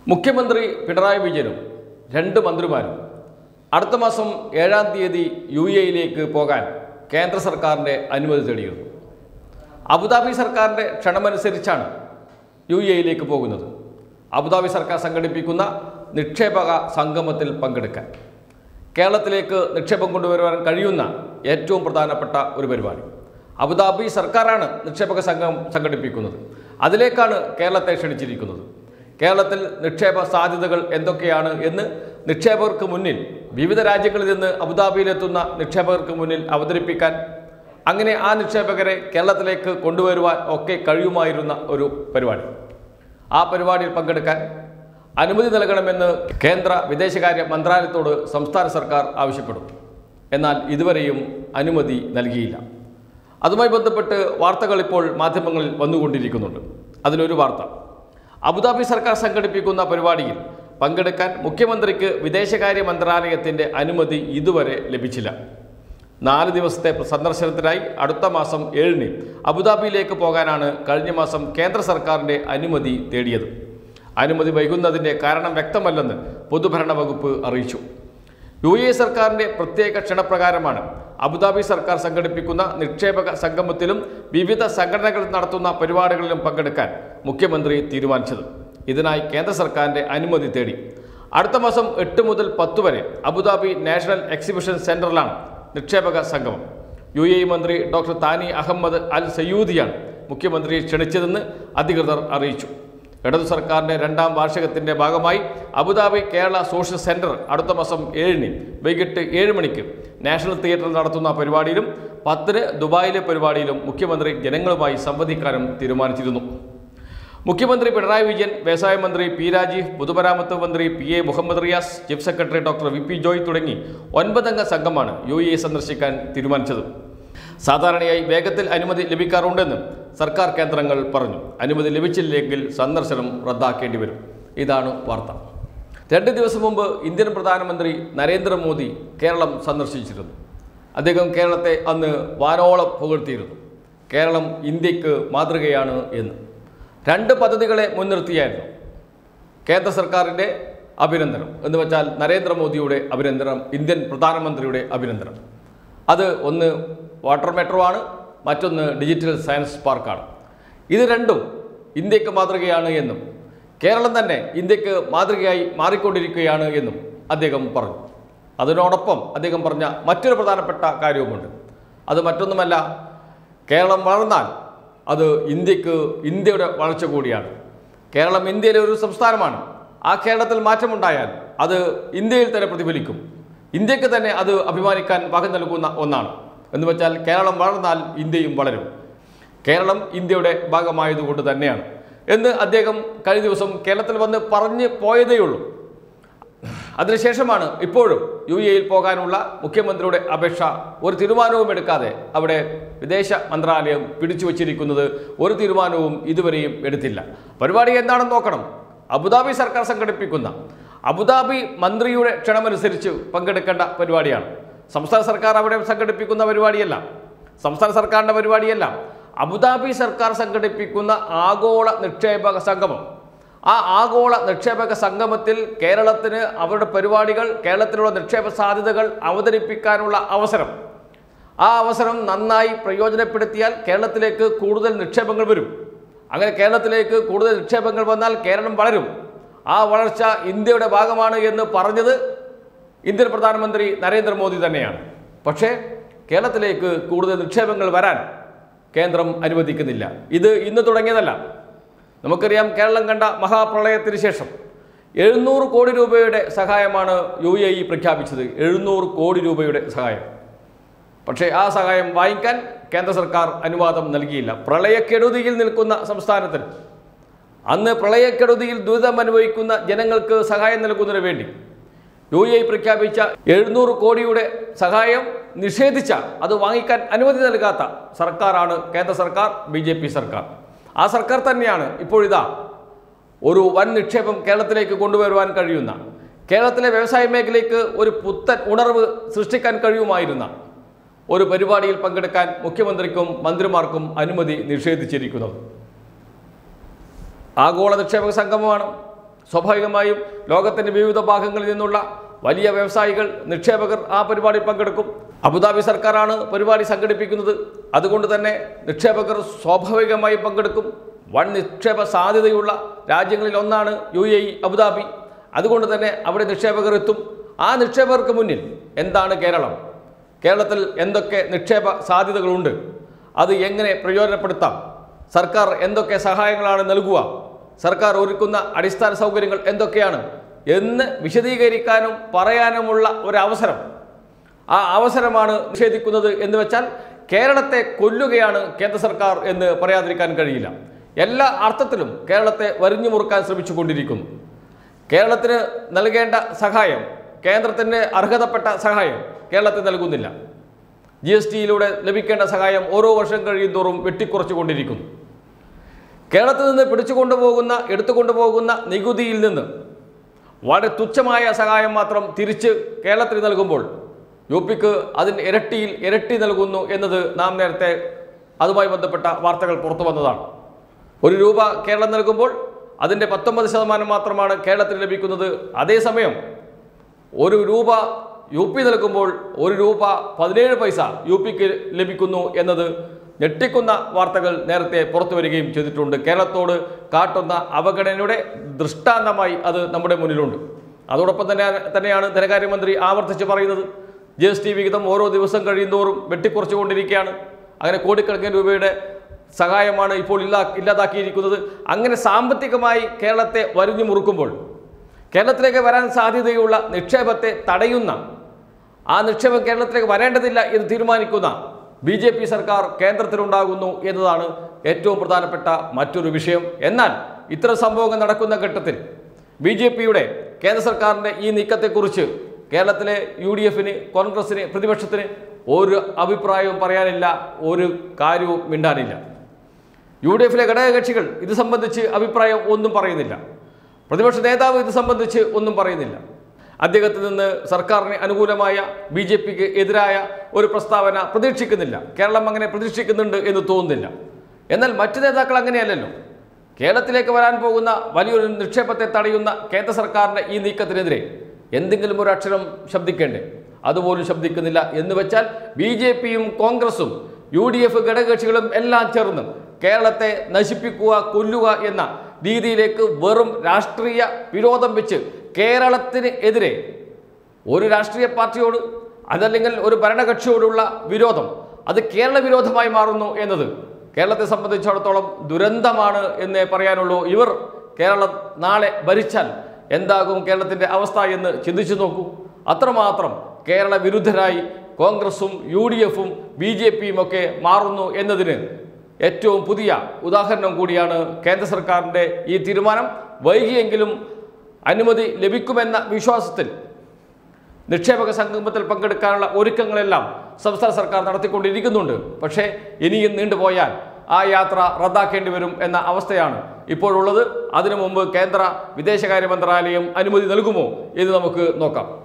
മുഖ്യമന്ത്രി പിണറായി വിജയനും രണ്ട് മന്ത്രിമാരും അടുത്ത മാസം ഏഴാം തീയതി യു എയിലേക്ക് പോകാൻ കേന്ദ്ര സർക്കാരിൻ്റെ അനുമതി തേടിയിരുന്നു അബുദാബി സർക്കാരിൻ്റെ ക്ഷണമനുസരിച്ചാണ് യു എയിലേക്ക് പോകുന്നത് അബുദാബി സർക്കാർ സംഘടിപ്പിക്കുന്ന നിക്ഷേപക സംഗമത്തിൽ പങ്കെടുക്കാൻ കേരളത്തിലേക്ക് നിക്ഷേപം കൊണ്ടുവരുവാൻ കഴിയുന്ന ഏറ്റവും പ്രധാനപ്പെട്ട ഒരു പരിപാടി അബുദാബി സർക്കാരാണ് നിക്ഷേപക സംഘം സംഘടിപ്പിക്കുന്നത് അതിലേക്കാണ് കേരളത്തെ ക്ഷണിച്ചിരിക്കുന്നത് കേരളത്തിൽ നിക്ഷേപ സാധ്യതകൾ എന്തൊക്കെയാണ് എന്ന് നിക്ഷേപകർക്ക് മുന്നിൽ വിവിധ രാജ്യങ്ങളിൽ നിന്ന് അബുദാബിയിലെത്തുന്ന നിക്ഷേപകർക്ക് മുന്നിൽ അവതരിപ്പിക്കാൻ അങ്ങനെ ആ നിക്ഷേപകരെ കേരളത്തിലേക്ക് കൊണ്ടുവരുവാൻ ഒക്കെ കഴിയുമായിരുന്ന ഒരു പരിപാടി ആ പരിപാടിയിൽ പങ്കെടുക്കാൻ അനുമതി നൽകണമെന്ന് കേന്ദ്ര വിദേശകാര്യ മന്ത്രാലയത്തോട് സംസ്ഥാന സർക്കാർ ആവശ്യപ്പെടും എന്നാൽ ഇതുവരെയും അനുമതി നൽകിയില്ല അതുമായി ബന്ധപ്പെട്ട് വാർത്തകൾ ഇപ്പോൾ മാധ്യമങ്ങളിൽ വന്നുകൊണ്ടിരിക്കുന്നുണ്ട് അതിലൊരു വാർത്ത അബുദാബി സർക്കാർ സംഘടിപ്പിക്കുന്ന പരിപാടിയിൽ പങ്കെടുക്കാൻ മുഖ്യമന്ത്രിക്ക് വിദേശകാര്യ മന്ത്രാലയത്തിൻ്റെ അനുമതി ഇതുവരെ ലഭിച്ചില്ല നാല് ദിവസത്തെ സന്ദർശനത്തിനായി അടുത്ത മാസം ഏഴിന് അബുദാബിയിലേക്ക് പോകാനാണ് കഴിഞ്ഞ മാസം കേന്ദ്ര സർക്കാരിൻ്റെ അനുമതി തേടിയത് അനുമതി വൈകുന്നതിൻ്റെ കാരണം വ്യക്തമല്ലെന്ന് പൊതുഭരണ വകുപ്പ് അറിയിച്ചു യു എ സർക്കാരിൻ്റെ പ്രത്യേക ക്ഷണപ്രകാരമാണ് അബുദാബി സർക്കാർ സംഘടിപ്പിക്കുന്ന നിക്ഷേപക സംഗമത്തിലും വിവിധ സംഘടനകൾ നടത്തുന്ന പരിപാടികളിലും പങ്കെടുക്കാൻ മുഖ്യമന്ത്രി തീരുമാനിച്ചത് ഇതിനായി കേന്ദ്ര സർക്കാരിൻ്റെ അനുമതി തേടി അടുത്ത മാസം എട്ട് മുതൽ പത്ത് വരെ അബുദാബി നാഷണൽ എക്സിബിഷൻ സെന്ററിലാണ് നിക്ഷേപക സംഗമം യു എ മന്ത്രി ഡോക്ടർ താനി അഹമ്മദ് അൽ സയ്യൂദിയാണ് മുഖ്യമന്ത്രിയെ ക്ഷണിച്ചതെന്ന് അധികൃതർ അറിയിച്ചു ഇടതു സർക്കാരിൻ്റെ രണ്ടാം വാർഷികത്തിൻ്റെ ഭാഗമായി അബുദാബി കേരള സോഷ്യൽ സെൻറ്റർ അടുത്ത മാസം ഏഴിന് വൈകിട്ട് ഏഴ് മണിക്ക് നാഷണൽ തിയേറ്ററിൽ നടത്തുന്ന പരിപാടിയിലും പത്തിന് ദുബായിലെ പരിപാടിയിലും മുഖ്യമന്ത്രി ജനങ്ങളുമായി സംവദിക്കാനും തീരുമാനിച്ചിരുന്നു മുഖ്യമന്ത്രി പിണറായി വിജയൻ വ്യവസായ മന്ത്രി പി രാജീവ് പൊതുമരാമത്ത് മന്ത്രി P A Muhammad Riyas chief secretary doctor V P Joy തുടങ്ങി ഒൻപതംഗ സംഘമാണ് യു എ സന്ദർശിക്കാൻ തീരുമാനിച്ചത് സാധാരണയായി വേഗത്തിൽ അനുമതി ലഭിക്കാറുണ്ടെന്ന് സർക്കാർ കേന്ദ്രങ്ങൾ പറഞ്ഞു അനുമതി ലഭിച്ചില്ലെങ്കിൽ സന്ദർശനം റദ്ദാക്കേണ്ടി വരും ഇതാണ് വാർത്ത രണ്ട് ദിവസം മുമ്പ് ഇന്ത്യൻ പ്രധാനമന്ത്രി നരേന്ദ്രമോദി കേരളം സന്ദർശിച്ചിരുന്നു അദ്ദേഹം കേരളത്തെ അന്ന് വാനോളം പുകഴ്ത്തിയിരുന്നു കേരളം ഇന്ത്യക്ക് മാതൃകയാണ് എന്ന് രണ്ട് പദ്ധതികളെ മുൻനിർത്തിയായിരുന്നു കേന്ദ്ര സർക്കാരിൻ്റെ അഭിനന്ദനം എന്ന് വെച്ചാൽ നരേന്ദ്രമോദിയുടെ അഭിനന്ദനം ഇന്ത്യൻ പ്രധാനമന്ത്രിയുടെ അഭിനന്ദനം അത് ഒന്ന് വാട്ടർ മെട്രോ ആണ് മറ്റൊന്ന് ഡിജിറ്റൽ സയൻസ് പാർക്കാണ് ഇത് രണ്ടും ഇന്ത്യക്ക് മാതൃകയാണ് എന്നും കേരളം തന്നെ ഇന്ത്യക്ക് മാതൃകയായി മാറിക്കൊണ്ടിരിക്കുകയാണ് എന്നും അദ്ദേഹം പറഞ്ഞു അതിനോടൊപ്പം അദ്ദേഹം പറഞ്ഞ മറ്റൊരു പ്രധാനപ്പെട്ട കാര്യവുമുണ്ട് അത് മറ്റൊന്നുമല്ല കേരളം വളർന്നാൽ അത് ഇന്ത്യക്ക് ഇന്ത്യയുടെ വളർച്ച കൂടിയാണ് കേരളം ഇന്ത്യയിലെ ഒരു സംസ്ഥാനമാണ് ആ കേരളത്തിൽ മാറ്റമുണ്ടായാൽ അത് ഇന്ത്യയിൽ തന്നെ പ്രതിഫലിക്കും ഇന്ത്യക്ക് തന്നെ അത് അഭിമാനിക്കാൻ വക നൽകുന്ന ഒന്നാണ് എന്ന് വെച്ചാൽ കേരളം വളർന്നാൽ ഇന്ത്യയും വളരും കേരളം ഇന്ത്യയുടെ ഭാഗമായതുകൊണ്ട് തന്നെയാണ് എന്ന് അദ്ദേഹം കഴിഞ്ഞ ദിവസം കേരളത്തിൽ വന്ന് പറഞ്ഞ് പോയതേയുള്ളൂ അതിനുശേഷമാണ് ഇപ്പോഴും യു എയിൽ പോകാനുള്ള മുഖ്യമന്ത്രിയുടെ അപേക്ഷ ഒരു തീരുമാനവും എടുക്കാതെ അവിടെ വിദേശ മന്ത്രാലയം പിടിച്ചു വച്ചിരിക്കുന്നത് ഒരു തീരുമാനവും ഇതുവരെയും എടുത്തില്ല പരിപാടി എന്താണെന്ന് നോക്കണം അബുദാബി സർക്കാർ സംഘടിപ്പിക്കുന്ന അബുദാബി മന്ത്രിയുടെ ക്ഷണമനുസരിച്ച് പങ്കെടുക്കേണ്ട പരിപാടിയാണ് സംസ്ഥാന സർക്കാർ അവിടെ സംഘടിപ്പിക്കുന്ന പരിപാടിയല്ല സംസ്ഥാന സർക്കാരിൻ്റെ പരിപാടിയല്ല അബുദാബി സർക്കാർ സംഘടിപ്പിക്കുന്ന ആഗോള നിക്ഷേപക സംഗമം ആ ആഗോള നിക്ഷേപക സംഗമത്തിൽ കേരളത്തിന് അവരുടെ പരിപാടികൾ കേരളത്തിലുള്ള നിക്ഷേപ സാധ്യതകൾ അവതരിപ്പിക്കാനുള്ള അവസരം ആ അവസരം നന്നായി പ്രയോജനപ്പെടുത്തിയാൽ കേരളത്തിലേക്ക് കൂടുതൽ നിക്ഷേപങ്ങൾ വരും അങ്ങനെ കേരളത്തിലേക്ക് കൂടുതൽ നിക്ഷേപങ്ങൾ വന്നാൽ കേരളം വളരും ആ വളർച്ച ഇന്ത്യയുടെ ഭാഗമാണ് എന്ന് പറഞ്ഞത് ഇന്ത്യൻ പ്രധാനമന്ത്രി നരേന്ദ്രമോദി തന്നെയാണ് പക്ഷേ കേരളത്തിലേക്ക് കൂടുതൽ നിക്ഷേപങ്ങൾ വരാൻ കേന്ദ്രം അനുവദിക്കുന്നില്ല ഇത് ഇന്ന് തുടങ്ങിയതല്ല നമുക്കറിയാം കേരളം കണ്ട മഹാപ്രളയത്തിന് ശേഷം എഴുന്നൂറ് കോടി രൂപയുടെ സഹായമാണ് യു എ ഇ പ്രഖ്യാപിച്ചത് എഴുന്നൂറ് കോടി രൂപയുടെ സഹായം പക്ഷേ ആ സഹായം വാങ്ങിക്കാൻ കേന്ദ്ര സർക്കാർ അനുവാദം നൽകിയില്ല പ്രളയക്കെടുതിയിൽ നിൽക്കുന്ന സംസ്ഥാനത്തിന് അന്ന് പ്രളയക്കെടുതിയിൽ ദുരിതം അനുഭവിക്കുന്ന ജനങ്ങൾക്ക് സഹായം നൽകുന്നതിന് വേണ്ടി യു എ പ്രഖ്യാപിച്ച എഴുന്നൂറ് കോടിയുടെ സഹായം നിഷേധിച്ച അത് വാങ്ങിക്കാൻ അനുമതി നൽകാത്ത സർക്കാരാണ് കേന്ദ്ര സർക്കാർ ബി ജെ പി സർക്കാർ ആ സർക്കാർ തന്നെയാണ് ഇപ്പോഴിതാ ഒരു വൻ നിക്ഷേപം കേരളത്തിലേക്ക് കൊണ്ടുവരുവാൻ കഴിയുന്ന കേരളത്തിലെ വ്യവസായ മേഖലയ്ക്ക് ഒരു പുത്തൻ ഉണർവ് സൃഷ്ടിക്കാൻ കഴിയുമായിരുന്ന ഒരു പരിപാടിയിൽ പങ്കെടുക്കാൻ മുഖ്യമന്ത്രിക്കും മന്ത്രിമാർക്കും അനുമതി നിഷേധിച്ചിരിക്കുന്നത് ആഗോള നിക്ഷേപക സംഗമമാണ് സ്വാഭാവികമായും ലോകത്തിൻ്റെ വിവിധ ഭാഗങ്ങളിൽ നിന്നുള്ള വലിയ വ്യവസായികൾ നിക്ഷേപകർ ആ പരിപാടിയിൽ പങ്കെടുക്കും അബുദാബി സർക്കാരാണ് പരിപാടി സംഘടിപ്പിക്കുന്നത് അതുകൊണ്ട് തന്നെ നിക്ഷേപകർ സ്വാഭാവികമായി പങ്കെടുക്കും വൻ നിക്ഷേപ സാധ്യതയുള്ള രാജ്യങ്ങളിൽ ഒന്നാണ് യു എ ഇ അബുദാബി അതുകൊണ്ട് തന്നെ അവിടെ നിക്ഷേപകർ എത്തും ആ നിക്ഷേപകർക്ക് മുന്നിൽ എന്താണ് കേരളം കേരളത്തിൽ എന്തൊക്കെ നിക്ഷേപ സാധ്യതകളുണ്ട് അത് എങ്ങനെ പ്രയോജനപ്പെടുത്താം സർക്കാർ എന്തൊക്കെ സഹായങ്ങളാണ് നൽകുക സർക്കാർ ഒരുക്കുന്ന അടിസ്ഥാന സൗകര്യങ്ങൾ എന്തൊക്കെയാണ് എന്ന് വിശദീകരിക്കാനും പറയാനുമുള്ള ഒരു അവസരം ആ അവസരമാണ് നിഷേധിക്കുന്നത് എന്ന് വെച്ചാൽ കേരളത്തെ കൊല്ലുകയാണ് കേന്ദ്ര സർക്കാർ എന്ന് പറയാതിരിക്കാൻ കഴിയില്ല എല്ലാ അർത്ഥത്തിലും കേരളത്തെ വരിഞ്ഞു മുറുക്കാൻ ശ്രമിച്ചുകൊണ്ടിരിക്കുന്നു കേരളത്തിന് നൽകേണ്ട സഹായം കേന്ദ്രത്തിന് അർഹതപ്പെട്ട സഹായം കേരളത്തിന് നൽകുന്നില്ല ജി എസ് ടിയിലൂടെ ലഭിക്കേണ്ട സഹായം ഓരോ വർഷം കഴിയുന്തോറും വെട്ടിക്കുറച്ചുകൊണ്ടിരിക്കുന്നു കേരളത്തിൽ നിന്ന് പിടിച്ചുകൊണ്ടുപോകുന്ന എടുത്തുകൊണ്ടുപോകുന്ന നികുതിയിൽ നിന്ന് വളരെ തുച്ഛമായ സഹായം മാത്രം തിരിച്ച് കേരളത്തിന് നൽകുമ്പോൾ യു പിക്ക് അതിൻ്റെ ഇരട്ടിയിൽ ഇരട്ടി നൽകുന്നു എന്നത് നാം നേരത്തെ അതുമായി ബന്ധപ്പെട്ട വാർത്തകൾ പുറത്തു വന്നതാണ് ഒരു രൂപ കേരളം നൽകുമ്പോൾ അതിൻ്റെ പത്തൊമ്പത് ശതമാനം മാത്രമാണ് കേരളത്തിന് ലഭിക്കുന്നത് അതേസമയം ഒരു രൂപ യു പി നൽകുമ്പോൾ ഒരു രൂപ പതിനേഴ് പൈസ യു പിക്ക് ലഭിക്കുന്നു എന്നത് ഞെട്ടിക്കുന്ന വാർത്തകൾ നേരത്തെ പുറത്തു വരികയും ചെയ്തിട്ടുണ്ട് കേരളത്തോട് കാട്ടുന്ന അവഗണനയുടെ ദൃഷ്ടാന്തമായി അത് നമ്മുടെ മുന്നിലുണ്ട് അതോടൊപ്പം തന്നെ തന്നെയാണ് ധനകാര്യമന്ത്രി ആവർത്തിച്ച് പറയുന്നത് ജി എസ് ടി വിഹിതം ഓരോ ദിവസം കഴിയുന്തോറും വെട്ടിക്കുറച്ചുകൊണ്ടിരിക്കുകയാണ് അങ്ങനെ കോടിക്കണക്കിന് രൂപയുടെ സഹായമാണ് ഇപ്പോൾ ഇല്ലാ ഇല്ലാതാക്കിയിരിക്കുന്നത് അങ്ങനെ സാമ്പത്തികമായി കേരളത്തെ വരിഞ്ഞു മുറുക്കുമ്പോൾ കേരളത്തിലേക്ക് വരാൻ സാധ്യതയുള്ള നിക്ഷേപത്തെ തടയുന്ന ആ നിക്ഷേപം കേരളത്തിലേക്ക് വരേണ്ടതില്ല എന്ന് തീരുമാനിക്കുന്ന ബി ജെ പി സർക്കാർ കേന്ദ്രത്തിലുണ്ടാകുന്നു എന്നതാണ് ഏറ്റവും പ്രധാനപ്പെട്ട മറ്റൊരു വിഷയം എന്നാൽ ഇത്തരം സംഭവങ്ങൾ നടക്കുന്ന ഘട്ടത്തിൽ ബി ജെ പിയുടെ കേന്ദ്ര സർക്കാരിൻ്റെ ഈ നീക്കത്തെക്കുറിച്ച് കേരളത്തിലെ യു ഡി എഫിന് കോൺഗ്രസിന് പ്രതിപക്ഷത്തിന് ഒരു അഭിപ്രായവും പറയാനില്ല ഒരു കാര്യവും മിണ്ടാനില്ല യു ഡി എഫിലെ ഘടകകക്ഷികൾ ഇത് സംബന്ധിച്ച് അഭിപ്രായം ഒന്നും പറയുന്നില്ല പ്രതിപക്ഷ നേതാവ് ഇത് സംബന്ധിച്ച് ഒന്നും പറയുന്നില്ല അദ്ദേഹത്തിൽ നിന്ന് സർക്കാരിന് അനുകൂലമായ ബി ജെ പിക്ക് എതിരായ ഒരു പ്രസ്താവന പ്രതീക്ഷിക്കുന്നില്ല കേരളം അങ്ങനെ പ്രതീക്ഷിക്കുന്നുണ്ട് എന്ന് തോന്നുന്നില്ല എന്നാൽ മറ്റു നേതാക്കൾ അങ്ങനെയല്ലല്ലോ കേരളത്തിലേക്ക് വരാൻ പോകുന്ന വലിയൊരു നിക്ഷേപത്തെ തടയുന്ന കേന്ദ്ര സർക്കാരിൻ്റെ ഈ നീക്കത്തിനെതിരെ എന്തെങ്കിലും ഒരു അക്ഷരം ശബ്ദിക്കേണ്ടേ അതുപോലും ശബ്ദിക്കുന്നില്ല എന്ന് വെച്ചാൽ ബി ജെ പിയും കോൺഗ്രസും യു ഡി എഫ് ഘടകകക്ഷികളും എല്ലാം ചേർന്ന് കേരളത്തെ നശിപ്പിക്കുക കൊല്ലുക എന്ന രീതിയിലേക്ക് വെറും രാഷ്ട്രീയ വിരോധം വെച്ച് കേരളത്തിന് എതിരെ ഒരു രാഷ്ട്രീയ പാർട്ടിയോട് അതല്ലെങ്കിൽ ഒരു ഭരണകക്ഷിയോടുള്ള വിരോധം അത് കേരള വിരോധമായി മാറുന്നു എന്നത് കേരളത്തെ സംബന്ധിച്ചിടത്തോളം ദുരന്തമാണ് എന്നേ പറയാനുള്ളൂ ഇവർ കേരളം നാളെ ഭരിച്ചാൽ എന്താകും കേരളത്തിൻ്റെ അവസ്ഥ എന്ന് ചിന്തിച്ചു നോക്കൂ അത്രമാത്രം കേരള വിരുദ്ധരായി കോൺഗ്രസും യു ഡി എഫും ബി ജെ പിയും ഒക്കെ മാറുന്നു എന്നതിന് ഏറ്റവും പുതിയ ഉദാഹരണം കൂടിയാണ് കേന്ദ്ര സർക്കാരിൻ്റെ ഈ തീരുമാനം വൈകിയെങ്കിലും അനുമതി ലഭിക്കുമെന്ന വിശ്വാസത്തിൽ നിക്ഷേപക സംഗമത്തിൽ പങ്കെടുക്കാനുള്ള ഒരുക്കങ്ങളെല്ലാം സംസ്ഥാന സർക്കാർ നടത്തിക്കൊണ്ടിരിക്കുന്നുണ്ട് പക്ഷേ ഇനിയും നീണ്ടുപോയാൽ ആ യാത്ര റദ്ദാക്കേണ്ടി വരും എന്ന അവസ്ഥയാണ് ഇപ്പോഴുള്ളത് അതിനു മുമ്പ് കേന്ദ്ര വിദേശകാര്യ മന്ത്രാലയം അനുമതി നൽകുമോ എന്ന് നമുക്ക് നോക്കാം